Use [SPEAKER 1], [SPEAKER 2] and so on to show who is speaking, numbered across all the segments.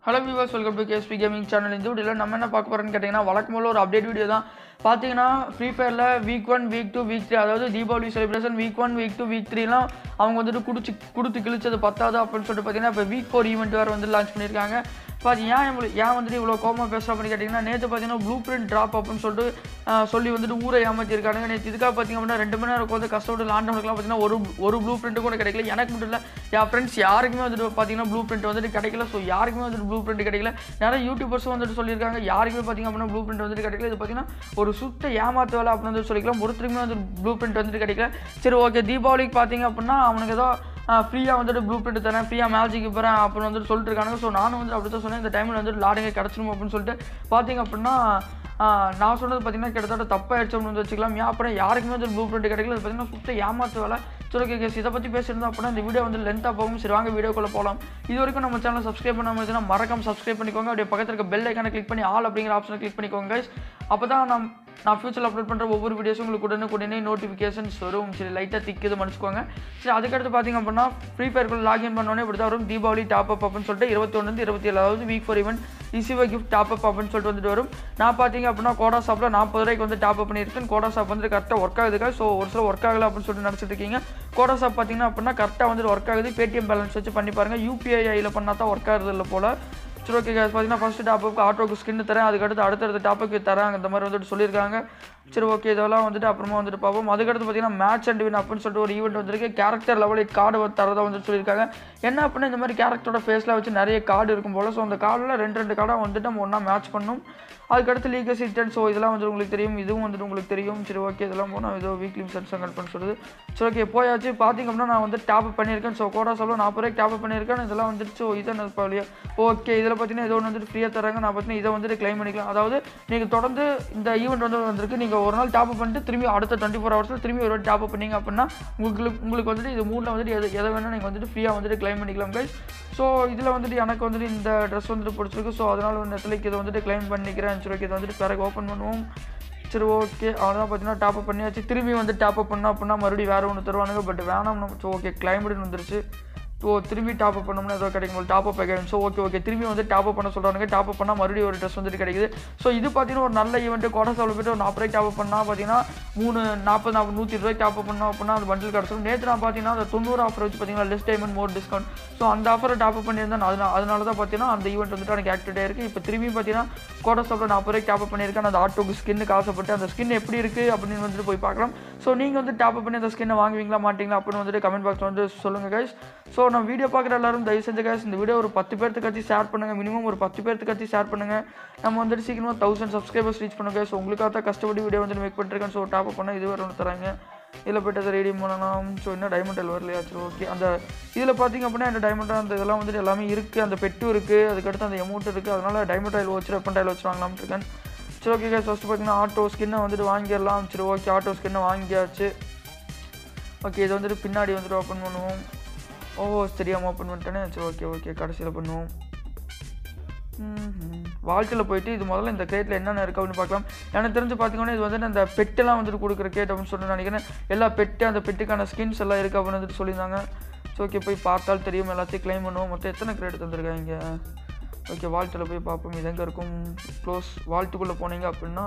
[SPEAKER 1] hello viewers welcome to KSP gaming channel இந்த வீடியோவில் நம்ம என்ன பார்க்க போகிறோம்னு கேட்டிங்கன்னா வழக்கம் போல ஒரு அப்டேட் வீடியோ தான் பார்த்தீங்கன்னா ஃப்ரீ ஃபயரில் week one week two week three அதாவது Deepavali celebration week one week two week த்ரீலாம் அவங்க வந்துட்டு குடிச்சு கொடுத்து கிழிச்சது பத்தாது அப்படின்னு சொல்லிட்டு பார்த்தீங்கன்னா இப்போ வீக் ஃபோர் ஈவெண்ட் வேறு வந்து லான்ச் பண்ணியிருக்காங்க பாத்தி ஏன் இவ்வளோ ஏன் வந்துட்டு இவ்வளோ கோமா பேசுகிறோம் அப்படின்னு கேட்டிங்கன்னா நேற்று பார்த்தீங்கன்னா ப்ளூ பிரிண்ட் ட்ராப் அப்படின்னு சொல்லிட்டு ஆஹ், சொல்லி வந்துட்டு ஊரை ஏமாற்றிருக்காங்க நேற்று இதுக்காக பார்த்தீங்க அப்படின்னா ரெண்டு மணி நேரம் உட்காந்து கஷ்டப்பட்டு லாண்டவனுக்குலாம் பார்த்தீங்கன்னா ஒரு ஒரு ப்ளூ பிரிண்ட் கூட கிடைக்கல எனக்கு மட்டும் இல்லை என் ஃப்ரெண்ட்ஸ் யாருக்குமே வந்துட்டு பார்த்தீங்கன்னா ப்ளூ பிரிண்ட் வந்துட்டு கிடைக்கல ஸோ யாருக்குமே வந்துட்டு ப்ளூ பிரிண்ட் கிடைக்கல நிறைய யூடியூபர்ஸும் வந்துட்டு சொல்லியிருக்காங்க யாருக்குமே பார்த்தீங்க அப்படின்னா ப்ளூ பிரிண்ட் வந்துட்டு கிடைக்கல இது பார்த்தீங்கன்னா ஒரு சுத்த ஏமாத்து வேலை அப்படின்னு வந்து சொல்லிக்கலாம் ஒருத்தருக்குமே வந்து ப்ளூ பிரிண்ட் வந்துட்டு கிடைக்கல சரி ஓகே தீபாவளிக்கு பார்த்தீங்க அப்படின்னா அவனுக்கு ஏதோ ஃப்ரீயாக வந்துட்டு ப்ளூ பிரிண்ட் தரேன் ஃப்ரீயாக மேஜிக்கு போகிறேன் அப்படின்னு வந்துட்டு சொல்லிட்டு இருக்காங்க ஸோ நானும் வந்து அப்படி தான் சொன்னேன் இந்த டைமில் வந்துட்டு லாடுங்க கிடச்சிரும் அப்படின்னு சொல்லிட்டு பார்த்தீங்க அப்படின்னா ஆஹ், நான் சொன்னது பார்த்தீங்கன்னா கிட்டத்தட்ட தப்பாயிடுச்சு அப்படின்னு வந்து வச்சுக்கலாம் ஏன் அப்புறம் யாருக்குமே வந்து ப்ளூ பிரிண்ட் கிடைக்கல அது பார்த்தீங்கன்னா சுத்த ஏமாத்து வேலை சரி ஓகே கேஸ் இதை பற்றி பேசியிருந்தோம் அப்படின்னா இந்த வீடியோ வந்து லென்த்தாக போகும் சரி வாங்க வீடியோக்குள்ளே போகலாம் இது வரைக்கும் நம்ம சேனல் சப்ஸ்கிரைப் பண்ணாமல் இருந்துச்சுன்னா மறக்காம சப்ஸ்கிரைப் பண்ணிக்கோங்க அப்படியே பக்கத்தில் இருக்க பெல் ஐக்கானை கிளிக் பண்ணி ஆல் அப்படிங்கிற ஆப்ஷனை கிளிக் பண்ணிக்கோங்க guys அப்போ தான் நான் நான் ஃபியூச்சரில் அப்லோட் பண்ணுற ஒவ்வொரு வீடியோஸும் உங்களுக்கு உடனே உடனே நோட்டிஃபிகேஷன்ஸ் வரும் சரி லைட்டாக திக்குது மன்னிச்சுக்கோங்க சரி அதுக்கடுத்து பார்த்தீங்க அப்படின்னா ஃப்ரீ ஃபயர்க்குள்ள லாகின் பண்ணோன்னே இப்படி தான் வரும் தீபாவளி டாப் அப் அப்படின்னு சொல்லிட்டு இருபத்தொன்னு இருபத்தி ஏழாவது வீக் ஃபார் ஈவெண்ட் இசிவா கிஃப்ட் டாப் அப் அப்படின்னு சொல்லிட்டு வந்துட்டு வரும் நான் பார்த்தீங்க அப்படின்னா கோடா ஷாப்பில் நாற்பது ரூபாய்க்கு வந்து டாப் அப் பண்ணியிருக்கேன் கோடா ஷாப் வந்து கரெக்டாக ஒர்க் ஆகுதுக்கா ஸோ ஒரு சில ஒர்க் ஆகலை அப்படின்னு சொல்லிட்டு நினச்சிட்டு இருக்கீங்க கோடா ஷாப் பார்த்தீங்கன்னா அப்படின்னா கரெக்டாக வந்து ஒர்க் ஆகுது பேடிஎம் பேலன்ஸ் வச்சு பண்ணி பாருங்க யூபிஐ ஐயில் பண்ணால் தான் ஒர்க் ஆகுது இல்லை போல் சரி ஓகே கேஸ் பார்த்தீங்கன்னா ஃபஸ்ட்டு டாப்புக்கு ஆட்டோக்கு ஸ்கின் தரேன் அதுக்கடுத்து அடுத்தடுத்த டாப்புக்கு தரேன் அந்த மாதிரி வந்துட்டு சொல்லியிருக்காங்க சரி ஓகே இதெல்லாம் வந்துட்டு அப்புறமா வந்துட்டு பார்ப்போம் அதுக்கடுத்து பார்த்தீங்கன்னா மேட்ச் அண்ட் வின் அப்படின்னு சொல்லிட்டு ஒரு ஈவெண்ட் வந்திருக்கு கேரக்டர் லெவலில் கார்டு தரதா வந்துட்டு சொல்லியிருக்காங்க என்ன அப்படின்னா இந்த மாதிரி கேரக்டரோட ஃபேஸில் வச்சு நிறைய கார்டு இருக்கும் போல் ஸோ அந்த கார்டில் ரெண்டு ரெண்டு கார்டாக வந்துட்டு நம்ம ஒன்றா மேட்ச் பண்ணணும் அதுக்கடுத்து லீகசி ரிட்டர்ன் ஸோ இதெல்லாம் வந்து உங்களுக்கு தெரியும் இதுவும் வந்துட்டு உங்களுக்கு தெரியும் சரி ஓகே இதெல்லாம் போனால் ஏதோ வீக்லி சென்ஸ் பண்ண சொல்லுது சரி ஓகே போயாச்சு பார்த்தீங்க அப்படின்னா நான் வந்து டாப் பண்ணியிருக்கேன் ஸோ கோடா சொல்ல நாற்பது ரூபாய்க்கு டாப் பண்ணியிருக்கேன் இதெல்லாம் வந்துட்டு ஸோ இதை பரவாயில்லையா ஓகே இதில் பார்த்தீங்கன்னா ஏதோ ஒன்று வந்துட்டு ஃப்ரீயாக தராங்க நான் பார்த்தீங்கன்னா இதை வந்துட்டு க்ளைம் பண்ணிக்கலாம் அதாவது நீங்கள் தொடர்ந்து இந்த ஈவெண்ட் வந்து வந்திருக்கு நீங்கள் ஒரு நாள் டாப் பண்ணிட்டு திரும்பி அடுத்த டுவெண்ட்டி ஃபோர் ஹவர்ஸில் திரும்பி ஒரு டாப் பண்ணீங்க அப்படின்னா உங்களுக்கு உங்களுக்கு வந்துட்டு இது மூணில் வந்துட்டு எது எதை வேணால் நீங்கள் வந்துட்டு ஃப்ரீயாக வந்துட்டு க்ளைம் பண்ணிக்கலாம் guys ஸோ இதில் வந்துட்டு எனக்கு வந்துட்டு இந்த ட்ரெஸ் வந்துட்டு பிடிச்சிருக்கு ஸோ அதனால் ஒரு இடத்துல இதை வந்துட்டு க்ளைம் பண்ணிக்கிறேன் சரி ஓகே இதை வந்துட்டு பிறகு ஓப்பன் பண்ணுவோம் சரி ஓகே அவ்வளோதான் பார்த்தீங்கன்னா டாப் அப் பண்ணியாச்சு திரும்பி வந்து டாப் அப் பண்ணோம் அப்படின்னா மறுபடியும் வேறு ஒன்று தருவானுங்க பட் வேணாம் நம்ம ஸோ ஓகே கிளைமேட்னு வந்துருச்சு ஸோ திரும்பி டாப் அப் பண்ணோம்னா ஏதோ கிடைக்கும் top up again so okay okay திரும்பி வந்து டாப் அப் பண்ண சொல்கிறாங்க டாப் அப் பண்ணால் மறுபடியும் ஒரு ட்ரெஸ் வந்துட்டு கிடைக்குது ஸோ இது பார்த்தீங்கன்னா ஒரு நல்ல ஈவெண்ட் கோடை சாவில் போய்ட்டு ஒரு நாற்பது ரூபாய்க்கு டாப் அப் பண்ணால் பார்த்தீங்கன்னா மூணு நாற்பது நாற்பது நூற்றி ரூபாய்க்கு டாப் அப் பண்ணோம் அப்படின்னா அந்த பண்டில் கிடச்சிடும் நேற்று நான் பார்த்தீங்கன்னா அந்த தொண்ணூறு ஆஃபர் வச்சு பார்த்தீங்கன்னா less diamond more discount so அந்த ஆஃபரை டாப் அப் பண்ணியிருந்தேன் அதனால அதனால தான் பார்த்தீங்கன்னா அந்த ஈவெண்ட் வந்துட்டு எனக்கு ஆக்டிவேட் இருக்குது இப்போ திரும்பி பார்த்தீங்கன்னா கோடை சாப்பில் நாற்பது ரூபாய்க்கு டாப் அப் பண்ணியிருக்கேன் அந்த ஆட்டோக்கு ஸ்கின்னுக்கு ஆசைப்பட்டு அந்த ஸ்கின் எப்படி இருக்குது அப்படின்னு வந்துட்டு போய் பார்க்கலாம் ஸோ நீங்கள் வந்து டாப் அப் பண்ணி அந்த ஸ்கின்னை வாங்குவீங்களா மாட்டீங்களா அப்படின்னு வந்துட்டு கமெண்ட் பாக்ஸில் வந்து சொல்லுங்கள் கைஸ் ஸோ நான் வீடியோ பார்க்குற எல்லாரும் தயவு செஞ்சு கைஸ் இந்த வீடியோ ஒரு பத்து பேர்த்துக்காச்சு ஷேர் பண்ணுங்கள் மினிமம் ஒரு பத்து பேர்த்துக்காச்சு ஷேர் பண்ணுங்கள் நம்ம வந்துட்டு சீக்கிரமாக தௌசண்ட் சப்ஸ்கிரைபர்ஸ் ரீச் பண்ணுங்க ஸோ உங்களுக்காக தான் கஷ்டப்பட்டு வீடியோ வந்து மேக் பண்ணிருக்கேன் ஸோ டாப் அப் பண்ண இது வேறு ஒன்று தராங்க இதில் போய்ட்டு அதை ரெடி பண்ணலாம் ஸோ இன்னும் டைமண்ட் எல் வரலையா சரி ஓகே அந்த இதில் பார்த்தீங்க அப்படின்னா இந்த டைமண்ட் அந்த இதெல்லாம் வந்துட்டு எல்லாமே இருக்குது அந்த பெட்டும் இருக்குது அதுக்கடுத்து அந்த எமௌண்ட் இருக்குது அதனால் டைமண்ட் ஆயில் வச்சு வெப்பன் ஆயில் வச்சு வாங்கலாம்னு இருக்கேன் சரி ஓகே கேஸ் ஃபஸ்ட்டு பார்த்தீங்கன்னா ஆட்டோ ஸ்கின்னை வந்துட்டு வாங்கிடலாம் சரி ஓகே ஆட்டோ ஸ்கின்னை வாங்கியாச்சு ஓகே இதை வந்துட்டு பின்னாடி வந்துட்டு ஓப்பன் பண்ணுவோம் ஓ தெரியாமல் ஓப்பன் பண்ணிட்டேனே சரி ஓகே ஓகே கடைசியில் பண்ணுவோம் வாழ்க்கையில் போயிட்டு இது முதல்ல இந்த கிரேட்டில் என்னென்ன இருக்குது அப்படின்னு பார்க்கலாம் எனக்கு தெரிஞ்சு பார்த்தீங்கன்னா இது வந்துட்டு அந்த பெட்டெல்லாம் வந்துட்டு கொடுக்குற கேட் அப்படின்னு சொல்லிட்டு நினைக்கிறேன் எல்லா பெட்டு அந்த பெட்டுக்கான ஸ்கின்ஸ் எல்லாம் இருக்குது அப்படின்னு வந்துட்டு சொல்லியிருந்தாங்க ஸோ ஓகே போய் பார்த்தால் தெரியும் எல்லாத்தையும் க்ளைம் பண்ணுவோம் மொத்தம் எத்தனை கிரேட் தந்திருக்காங்க ஓகே வால்ட்டில் போய் பார்ப்போம் இது எங்கே இருக்கும் க்ளோஸ் வால்ட்டுக்குள்ளே போனீங்க அப்படின்னா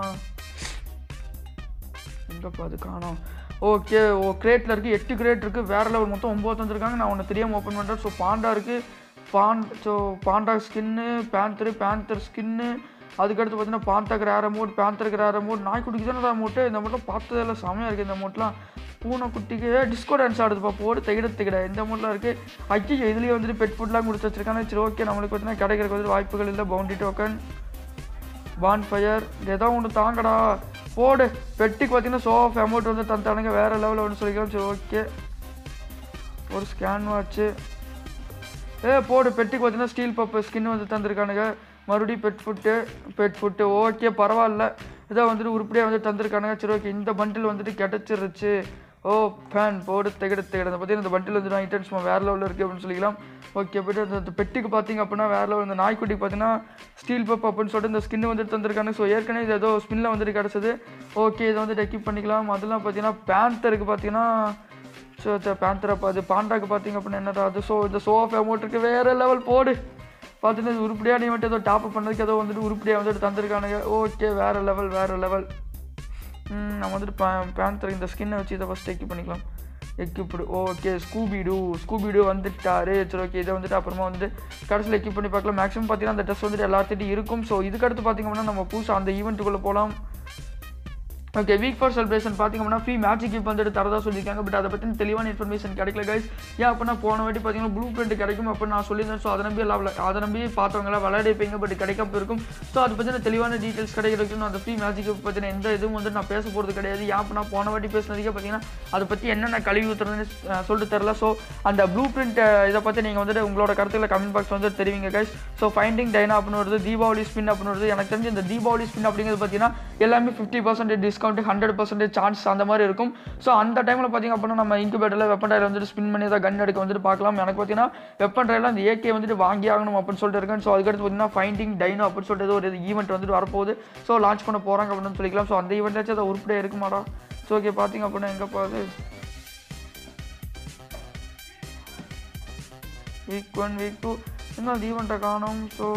[SPEAKER 1] எங்கப்பா அது காணோம் ஓகே ஓ கிரேட்டில் இருக்குது எட்டு கிரேட் இருக்குது வேறு லெவல் மொத்தம் ஒம்பது தந்திருக்காங்க நான் ஒன்று தெரியாமல் ஓப்பன் பண்ணுறேன் ஸோ பாண்டா இருக்குது பாண்ட் so panda skin panther panther skin அதுக்கடுத்து பார்த்தீங்கன்னா பாண்டாக்கு ரேர் அமௌண்ட் பேந்தருக்கு ரேர் அமௌண்ட் நாய்க்குட்டிக்கு தானே அமௌண்ட்டு இந்த அமௌண்ட்லாம் பார்த்ததெல்லாம் செமையாக இருக்குது இந்த அமௌண்ட்லாம் பூனைக்குட்டிக்கு டிஸ்கோ டான்ஸ் ஆடுதுப்பா போடு திகிட திகிட இந்த அமௌண்ட்லாம் இருக்குது ஐயோ இதுலேயே வந்துட்டு பெட் ஃபுட்லாம் கொடுத்து வச்சிருக்காங்க சரி ஓகே நம்மளுக்கு பார்த்தீங்கன்னா கிடைக்கிறதுக்கு வந்து வாய்ப்புகள் இல்லை பவுண்டி டோக்கன் பான் ஃபயர் ஏதோ ஒன்று தாங்கடா போடு பெட்டிக்கு பார்த்தீங்கன்னா சோ ஆஃப் அமௌண்ட் வந்து தந்தானுங்க வேறு லெவலில் ஒன்று சொல்லிக்கலாம் சரி ஓகே ஒரு ஸ்கேன் வாட்ச்சு ஏ போடு பெட்டிக்கு பார்த்தீங்கன்னா ஸ்டீல் பப்பு ஸ்கின் வந்து தந்திருக்கானுங்க மறுபடியும் pet food pet food okay பரவாயில்ல இதை வந்துட்டு உருப்படியாக வந்து தந்திருக்கானுங்க சரி ஓகே இந்த பண்டில் வந்துட்டு கிடச்சிருச்சு ஓ ஃபேன் போடு திகடு திகடு அந்த பார்த்தீங்கன்னா இந்த பண்டில் வந்து ஐட்டம்ஸ் வேறு லெவலில் இருக்குது அப்படின்னு சொல்லிக்கலாம் ஓகே போய்ட்டு அந்த அந்த பெட்டுக்கு பார்த்தீங்க அப்படின்னா வேறு லெவல் இந்த நாய்க்குட்டிக்கு பார்த்தீங்கன்னா ஸ்டீல் பப் அப்படின்னு சொல்லிட்டு இந்த ஸ்கின் வந்துட்டு தந்திருக்காங்க ஸோ ஏற்கனவே இது ஏதோ ஸ்பின்னில் வந்துட்டு கிடச்சது ஓகே இதை வந்துட்டு எக்யூப் பண்ணிக்கலாம் அதெல்லாம் பார்த்தீங்கன்னா பேந்தருக்கு பார்த்தீங்கன்னா ஸோ பேந்தரை அது பாண்டாக்கு பார்த்தீங்க அப்படின்னா என்னடா அது ஸோ இந்த சோ ஆஃப் அமௌண்ட்டுக்கு வேறு லெவல் போடு பார்த்துட்டு இது உருப்படியாக ஈவெண்ட் ஏதோ டாப் பண்ணதுக்கு ஏதோ வந்துட்டு உருப்படியாக வந்துட்டு தந்திருக்கானுங்க ஓகே வேறு லெவல் வேறு லெவல் நம்ம வந்துட்டு பே பேந்தர் இந்த ஸ்கின்னை வச்சு இதை ஃபஸ்ட் எக்யூப் பண்ணிக்கலாம் எக்யூப்டு ஓகே ஸ்கூபிடு ஸ்கூபிடு வந்துட்டாரு சரி ஓகே இதை வந்துட்டு அப்புறமா வந்துட்டு கடைசியில் எக்யூப் பண்ணி பார்க்கலாம் மேக்ஸிமம் பார்த்தீங்கன்னா அந்த ட்ரெஸ் வந்துட்டு எல்லாத்துட்டும் இருக்கும் ஸோ இதுக்கடுத்து பார்த்தீங்க அப்படின்னா நம்ம புதுசாக அந்த ஈவெண்ட்டுக்குள்ளே போகலாம் ஓகே வீக் ஃபார் செலிப்ரேஷன் பார்த்தீங்கன்னா ஃப்ரீ மேட்ச் கிஃப்ட் வந்துட்டு தரதா சொல்லியிருக்காங்க பட் அதை பற்றின தெளிவான இன்ஃபர்மேஷன் கிடைக்கல கைஸ் ஏன் அப்படின்னா போன வாட்டி பார்த்தீங்கன்னா ப்ளூ பிரிண்ட் கிடைக்கும் அப்போ நான் சொல்லியிருந்தேன் ஸோ அதை நம்பி எல்லாம் விளை- அதை நம்பி பார்த்தவங்களாம் விளையாடிப்பீங்க பட் கிடைக்காம இருக்கும் ஸோ அதை பற்றின தெளிவான டீட்டெயில்ஸ் கிடைக்கிறதுக்கு நான் அந்த ஃப்ரீ மேட்ச் கிஃப்ட் பற்றின எந்த இதுவும் வந்து நான் பேச போகிறது கிடையாது ஏன் அப்படின்னா போன வாட்டி பேசினதுக்கே பார்த்தீங்கன்னா அதை பற்றி என்னென்ன கழுவி ஊற்றுறதுன்னு அஹ், சொல்லிட்டு தெரில ஸோ அந்த ப்ளூ பிரிண்ட் இதை பற்றி நீங்கள் வந்துட்டு உங்களோட கருத்துக்களை கமெண்ட் பாக்ஸ் வந்து தெரிவிங்க கைஸ் ஸோ ஃபைண்டிங் டைனா அப்படின்னு வருது தீபாவளி ஸ்பின் அப்படின்னு வருது எனக்கு தெரிஞ்சு இந்த தீபாவளி ஸ்பின் அப்படிங்கிறது பார்த்தீங்கன்னா எல்லாமே fifty percentage discount hundred percentage chance அந்த மாதிரி இருக்கும் ஸோ அந்த டைமில் பார்த்தீங்க அப்படின்னா நம்ம இன்குபேட்டரில் வெப்பன் ட்ரையில் வந்துட்டு ஸ்பின் பண்ணி தான் கன் எடுக்க வந்துட்டு பார்க்கலாம் எனக்கு பார்த்தீங்கன்னா வெப்பன் ட்ரையில் அந்த ஏகே வந்துட்டு வாங்கி ஆகணும் அப்படின்னு சொல்லிட்டு இருக்கேன் ஸோ அதுக்கடுத்து பார்த்தீங்கன்னா ஃபைண்டிங் டைனோ அப்படின்னு சொல்லிட்டு ஏதோ ஒரு ஈவெண்ட் வந்துட்டு வரப்போகுது ஸோ லான்ச் பண்ண போகிறாங்க அப்படின்னு சொல்லிக்கலாம் ஸோ அந்த ஈவெண்ட்டாச்சும் அதை உருப்படியாக இருக்குமாடா ஸோ ஓகே பார்த்தீங்க அப்படின்னா எங்கே போகுது வீக் ஒன் வீக் டூ இன்னும் அந்த ஈவெண்ட்டை காணும் so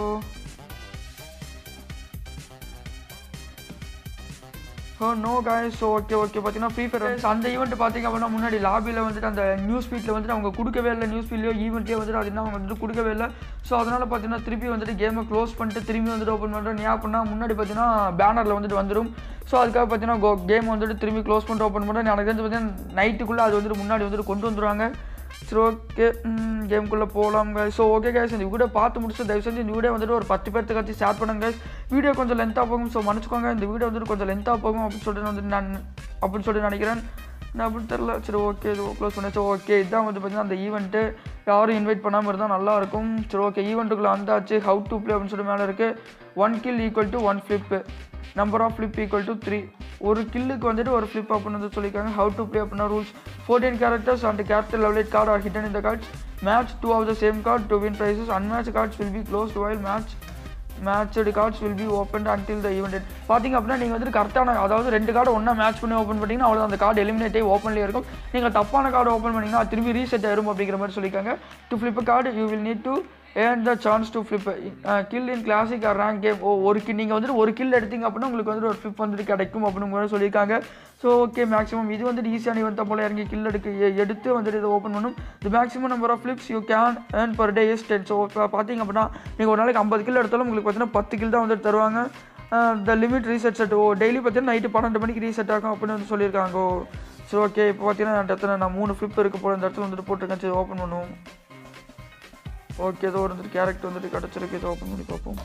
[SPEAKER 1] oh no guys so okay okay பார்த்தீங்கன்னா ஃப்ரீ ஃபயர் அந்த ஈவெண்ட் பார்த்தீங்க அப்படின்னா முன்னாடி லாபியில் வந்துட்டு அந்த நியூஸ் ஃபீட்டில் வந்துட்டு அவங்க கொடுக்கவே இல்லை நியூஸ் ஃபீட்லையோ ஈவெண்ட்லேயோ வந்துட்டு அது என்ன அவங்க வந்துட்டு கொடுக்கவே இல்லை ஸோ அதனால் பார்த்தீங்கன்னா திருப்பி வந்துட்டு கேமை க்ளோஸ் பண்ணிட்டு திரும்பி வந்துட்டு ஓப்பன் பண்ணுறேன் ஏன் அப்படின்னா முன்னாடி பார்த்தீங்கன்னா பேனரில் வந்துட்டு வந்துடும் ஸோ அதுக்காக பார்த்தீங்கன்னா கேம் வந்துட்டு திரும்பி க்ளோஸ் பண்ணிட்டு ஓப்பன் பண்ணுறேன் எனக்கு தெரிஞ்சு பார்த்தீங்கன்னா நைட்டுக்குள்ளே அது வந்துட்டு முன்னாடி வந்துட்டு கொண்டு வந்துருவாங்க சரி ஓகே கேம்குள்ளே போகலாம் guys ஸோ ஓகே guys இந்த வீடியோ பார்த்து முடிச்சு தயவு செஞ்சு இந்த வீடியோ வந்துட்டு ஒரு பத்து பேர்த்துக்கு கட்சி ஷேர் பண்ணுங்க guys வீடியோ கொஞ்சம் லென்த்தாக போகும் ஸோ மன்னிச்சுக்கோங்க இந்த வீடியோ வந்துட்டு கொஞ்சம் லென்த்தாக போகும் அப்படின்னு சொல்லிட்டு வந்துட்டு நான் அப்படின்னு சொல்லிட்டு நினைக்கிறேன் நான் அப்படின்னு தெரில சரி ஓகே இது க்ளோஸ் பண்ணிச்சு ஓகே இதான் வந்து பார்த்தீங்கன்னா அந்த ஈவெண்ட்டு யாரும் இன்வைட் பண்ணாமல் இருந்தால் நல்லாயிருக்கும் சரி ஓகே ஈவெண்ட்டுக்குள்ளே வந்தாச்சு ஹவு டு ப்ளே அப்படின்னு சொல்லிட்டு மேலே இருக்குது one kill equal to one flip number of flip equal to three ஒரு கில்லுக்கு வந்துட்டு ஒரு ஃப்ளிப் அப்படின்னு வந்து சொல்லியிருக்காங்க ஹவு டு ப்ளே அப்படின்னா rules fourteen characters and character levelled card are hidden இந்த cards match two of the same card to win prizes unmatch cards will be close while match matched cards will be open until the event பார்த்தீங்க அப்படின்னா நீங்கள் வந்துட்டு கரெக்டான அதாவது ரெண்டு card ஒன்றா match பண்ணி ஓப்பன் பண்ணிங்கன்னா அவ்வளோ அந்த கார்டு எலிமினேட் ஆகி ஓப்பன்லேயே இருக்கும் நீங்கள் தப்பான கார்டு ஓப்பன் பண்ணிங்கன்னா அது திரும்பி ரீசெட் ஆயிரும் அப்படிங்கிற மாதிரி சொல்லியிருக்காங்க to flip card you will need to earn the chance to flip kill in classic or rank game oh ஒரு கில் நீங்கள் வந்துட்டு ஒரு கில் எடுத்தீங்க அப்படின்னா உங்களுக்கு வந்துட்டு ஒரு ஃப்ளிப் வந்துட்டு கிடைக்கும் அப்படின்னு கூட சொல்லியிருக்காங்க ஸோ ஓகே மேக்ஸிமம் இது வந்துட்டு ஈஸியான இவன் போல இறங்கி கில் எடுக்க எ- எடுத்து வந்துட்டு இதை ஓப்பன் பண்ணும் the maximum number of flips you can earn per day is ten so பார்த்தீங்க அப்படின்னா நீங்கள் ஒரு நாளைக்கு ஐம்பது கில் எடுத்தாலும் உங்களுக்கு பார்த்தீங்கன்னா பத்து கில் தான் வந்துட்டு தருவாங்க the limit reset set oh daily பார்த்தீங்கன்னா நைட்டு பன்னெண்டு மணிக்கு ரீசெட் ஆகும் அப்படின்னு வந்து சொல்லியிருக்காங்க ஓ சரி ஓகே இப்போ பார்த்தீங்கன்னா என்கிட்ட எத்தனை நான் மூணு ஃப்ளிப் இருக்க போல இந்த இடத்துல வந்துட்டு போட்டிருக்கேன் சரி ஓப்பன் பண்ணுவோம் ஓகே ஏதோ ஒரு வந்துட்டு கேரக்டர் வந்துட்டு கிடச்சிருக்கு இதை ஓப்பன் பண்ணி பார்ப்போம்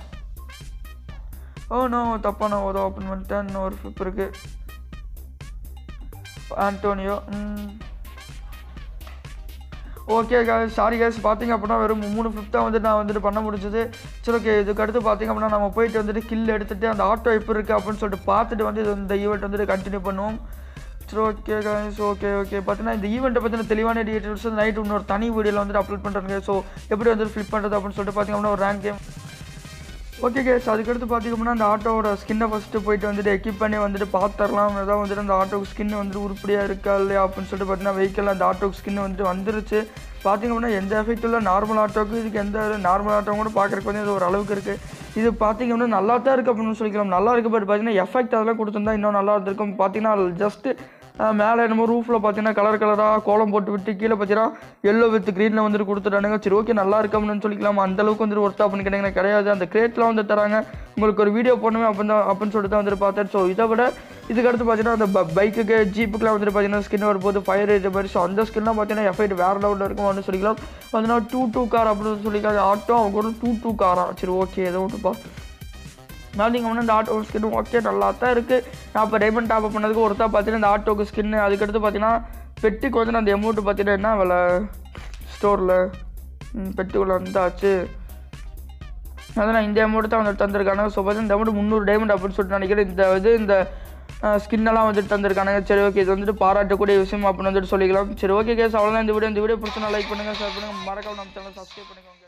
[SPEAKER 1] ஓ நோ தப்பான ஏதோ ஓப்பன் பண்ணிட்டேன் இன்னும் ஒரு ஃபிப் இருக்கு Antonio okay guys sorry guys பார்த்தீங்க அப்படின்னா வெறும் மூணு ஃபிஃப்த் தான் வந்துட்டு நான் வந்துட்டு பண்ண முடிஞ்சது சரி ஓகே இதுக்கு அடுத்து பார்த்தீங்க அப்படின்னா நம்ம போயிட்டு வந்துட்டு கில் எடுத்துட்டு அந்த ஆட்டோ எப்படி இருக்குது அப்படின்னு சொல்லிட்டு பார்த்துட்டு வந்து இது இந்த ஈவெண்ட் வந்துட்டு கண்டினியூ பண்ணுவோம் சரி ஓகே guys ஓகே ஓகே பார்த்தீங்கன்னா இந்த ஈவெண்ட்டை பற்றின தெளிவான டீட்டெயில்ஸ் நைட் இன்னொரு தனி வீடியோவில் வந்துட்டு அப்லோட் பண்ணுறாங்க ஸோ எப்படி வந்துட்டு ஃப்ளிப் பண்ணுறது அப்படின்னு சொல்லிட்டு பார்த்தீங்க அப்படின்னா ஒரு ரேங்க் கேம் ஓகே கேஸ் அதுக்கடுத்து பார்த்தீங்கன்னா அந்த ஆட்டோவோட ஸ்கின்னை ஃபஸ்ட்டு போயிட்டு வந்துட்டு எக்யூப் பண்ணி வந்துட்டு பார்த்துடலாம் ஏதாவது வந்துட்டு அந்த ஆட்டோக்கு ஸ்கின் வந்துட்டு உருப்படியாக இருக்கா இல்லையா அப்படின்னு சொல்லிட்டு பார்த்தீங்கன்னா வெஹிக்கிள் அந்த ஆட்டோக்கு ஸ்கின் வந்துட்டு வந்துருச்சு பார்த்தீங்க அப்படின்னா எந்த எஃபெக்ட் இல்லை நார்மல் ஆட்டோக்கு இதுக்கு எந்த நார்மல் ஆட்டோ கூட பார்க்குறதுக்கு வந்து இது ஒரு அளவுக்கு இருக்குது இது பார்த்தீங்க அப்படின்னா நல்லா தான் இருக்குது அப்படின்னு சொல்லிக்கலாம் நல்லா இருக்குது பட் பார்த்தீங்கன்னா எஃபெக்ட் அதெல்லாம் கொடுத்துருந்தா இன்னும் நல்லா இருந்திருக்கும் பார்த்தீங்கன்னா ஜஸ்ட்டு மேலே என்னமோ ரூஃபில் பார்த்தீங்கன்னா கலர் கலராக கோலம் போட்டு விட்டு கீழே பார்த்தீங்கன்னா எல்லோ வித் க்ரீனில் வந்துட்டு கொடுத்துட்டானுங்க சரி ஓகே நல்லா இருக்கணும்னு சொல்லிக்கலாம் அந்த அளவுக்கு வந்துட்டு ஒர்த்தா பண்ணி கேட்டிங்கன்னா கிடையாது அந்த கிரேட்லாம் வந்து தராங்க உங்களுக்கு ஒரு வீடியோ போடணுமே அப்படின்னு தான் அப்படின்னு சொல்லிட்டு தான் வந்துட்டு பார்த்தேன் ஸோ இதை விட இதுக்கு அடுத்து பார்த்தீங்கன்னா அந்த பைக்குக்கு ஜீப்புக்குலாம் வந்துட்டு பார்த்தீங்கன்னா ஸ்கின் வரும்போது ஃபயர் இது மாதிரி ஸோ அந்த ஸ்கின்லாம் பார்த்தீங்கன்னா எஃபெக்ட் வேறு லெவலில் இருக்கும் அப்படின்னு சொல்லிக்கலாம் பார்த்தீங்கன்னா டூ டூ கார் அப்படின்னு சொல்லிக்காங்க ஆட்டோ அவங்க ஒரு டூ டூ காரா சரி ஓகே ஏதோ ஒன்றுப்பா நாளைக்கு வந்து இந்த ஆட்டோ ஸ்கின் ஓகே நல்லா தான் இருக்குது நான் இப்போ டைமண்ட் டாப் பண்ணதுக்கு ஒருத்தா பார்த்தீங்கன்னா இந்த ஆட்டோக்கு ஸ்கின்னு அதுக்கடுத்து பார்த்தீங்கன்னா பெட்டுக்கு வந்து நான் அந்த அமௌண்ட்டு பார்த்தீங்கன்னா என்ன விலை ஸ்டோரில் பெட்டுக்குள்ளே வந்தாச்சு அதான் இந்த அமௌண்ட் தான் வந்து தந்திருக்காங்க ஸோ பார்த்தீங்கன்னா இந்த அமௌண்ட் முந்நூறு டைமண்ட் அப்படின்னு சொல்லிட்டு நினைக்கிறேன் இந்த இது இந்த ஸ்கின்னெல்லாம் வந்துட்டு தந்திருக்கானுங்க சரி ஓகே இது வந்துட்டு பாராட்டக்கூடிய விஷயம் அப்படின்னு வந்துட்டு சொல்லிக்கலாம் சரி ஓகே கேஸ் அவ்வளோதான் இந்த வீடியோ இந்த வீடியோ பிடிச்சா லைக் பண்ணுங்கள் ஷேர் பண்ணுங்கள் மறக்காம நம்ம சேனல் சப்ஸ்கிரைப் பண்ணிக்கோங்க